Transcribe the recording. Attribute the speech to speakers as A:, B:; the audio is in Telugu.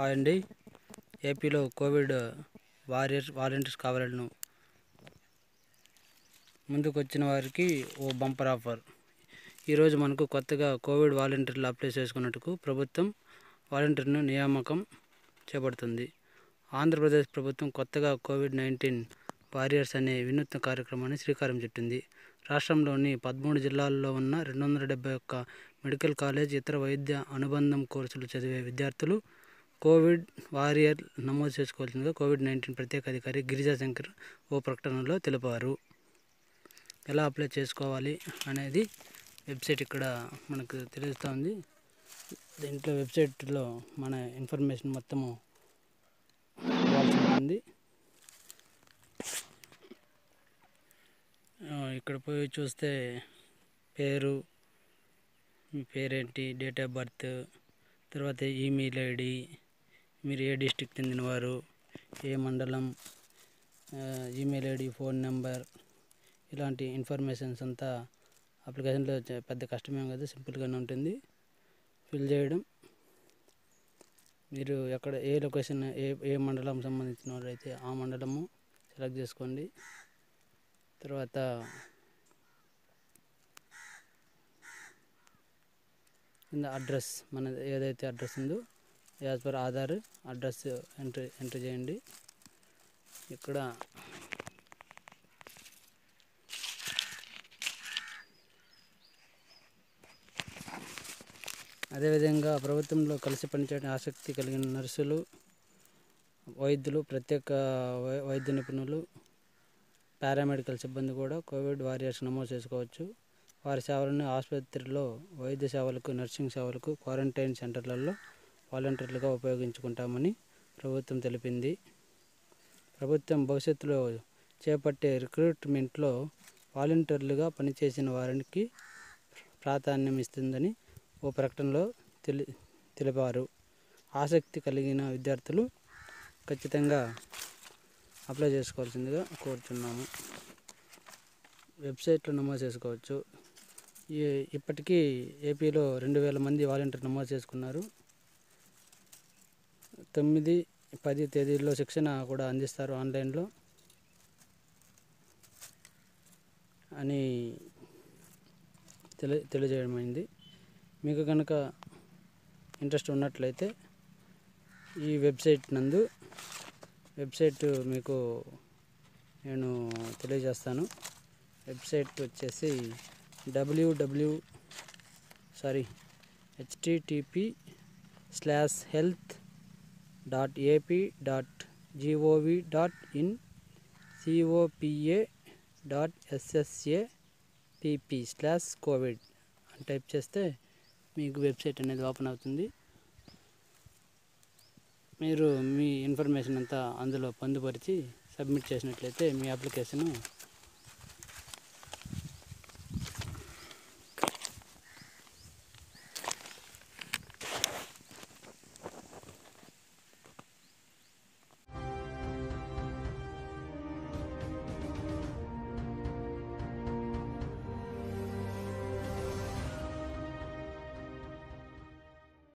A: హాయ్ అండి ఏపీలో కోవిడ్ వారియర్స్ వాలంటీర్స్ కావాలను ముందుకు వచ్చిన వారికి ఓ బంపర్ ఆఫర్ ఈరోజు మనకు కొత్తగా కోవిడ్ వాలంటీర్లు అప్లై చేసుకున్నట్టుకు ప్రభుత్వం వాలంటీర్ను నియామకం చేపడుతుంది ఆంధ్రప్రదేశ్ ప్రభుత్వం కొత్తగా కోవిడ్ నైన్టీన్ వారియర్స్ అనే వినూత్న కార్యక్రమాన్ని శ్రీకారం చుట్టింది రాష్ట్రంలోని పదమూడు జిల్లాల్లో ఉన్న రెండు వందల డెబ్బై ఒక్క మెడికల్ కాలేజ్ ఇతర వైద్య అనుబంధం కోర్సులు చదివే విద్యార్థులు కోవిడ్ వారియర్ నమోదు చేసుకోవాల్సిందిగా కోవిడ్ నైన్టీన్ ప్రత్యేక అధికారి గిరిజా శంకర్ ఓ ప్రకటనలో తెలిపారు ఎలా అప్లై చేసుకోవాలి అనేది వెబ్సైట్ ఇక్కడ మనకు తెలుస్తుంది దీంట్లో వెబ్సైట్లో మన ఇన్ఫర్మేషన్ మొత్తము ఇవ్వాల్సి ఉంటుంది ఆ, ఇక్కడ పోయి చూస్తే పేరు మీ పేరేంటి డేట్ ఆఫ్ బర్త్ తర్వాత ఈమెయిల్ ఐడి మీరు ఏ డిస్టిక్ చెందినవారు ఏ మండలం ఆ, ఈమెయిల్ ఐడి ఫోన్ నెంబర్ ఇలాంటి ఇన్ఫర్మేషన్స్ అంతా అప్లికేషన్లో చ- పెద్ద కష్టమేం కదా సింపుల్గానే ఉంటుంది ఫిల్ చేయడం మీరు ఎక్కడ ఏ లొకేషన్ ఏ ఏ మండలం సంబంధించిన వాళ్ళైతే ఆ మండలము సెలెక్ట్ చేసుకోండి తర్వాత కింద అడ్రస్ మన ఏదైతే అడ్రస్ ఉందో as per Aadhaar address entry entry చేయండి ఇక్కడ అదేవిధంగా ప్రభుత్వంలో కలిసి పనిచేయడం ఆసక్తి కలిగిన నర్సులు వైద్యులు ప్రత్యేక వై- వైద్య నిపుణులు పారామెడికల్ సిబ్బంది కూడా కోవిడ్ వారియర్స్ నమోదు చేసుకోవచ్చు వారి సేవలను ఆసుపత్రిలో వైద్య సేవలకు నర్సింగ్ సేవలకు క్వారంటైన్ సెంటర్లలో వాలంటీర్లుగా ఉపయోగించుకుంటామని ప్రభుత్వం తెలిపింది ప్రభుత్వం భవిష్యత్తులో చేపట్టే రిక్రూట్మెంట్లో వాలంటీర్లుగా పనిచేసిన వారికి ప్రాధాన్యం ఇస్తుందని ఓ ప్రకటనలో తెలి తెలిపారు ఆసక్తి కలిగిన విద్యార్థులు ఖచ్చితంగా అప్లై చేసుకోవాల్సిందిగా కోరుచున్నాము వెబ్సైట్లో నమోదు చేసుకోవచ్చు ఈ ఇప్పటికీ ఏపీలో రెండు వేల మంది వాలంటీర్ నమోదు చేసుకున్నారు తొమ్మిది పది తేదీల్లో శిక్షణ కూడా అందిస్తారు ఆన్లైన్లో అని తెలి తెలియజేయడమైంది మీకు కనుక ఇంట్రెస్ట్ ఉన్నట్లయితే ఈ వెబ్సైట్ నందు వెబ్సైట్ మీకు నేను తెలియజేస్తాను వెబ్సైట్ వచ్చేసి WW sorry HTTP slash health dot AP dot GOV dot in COPA dot SSA PP slash covid అని టైప్ చేస్తే మీకు వెబ్సైట్ అనేది ఓపెన్ అవుతుంది మీరు మీ ఇన్ఫర్మేషన్ అంతా అందులో పొందుపరిచి సబ్మిట్ చేసినట్లయితే మీ అప్లికేషన్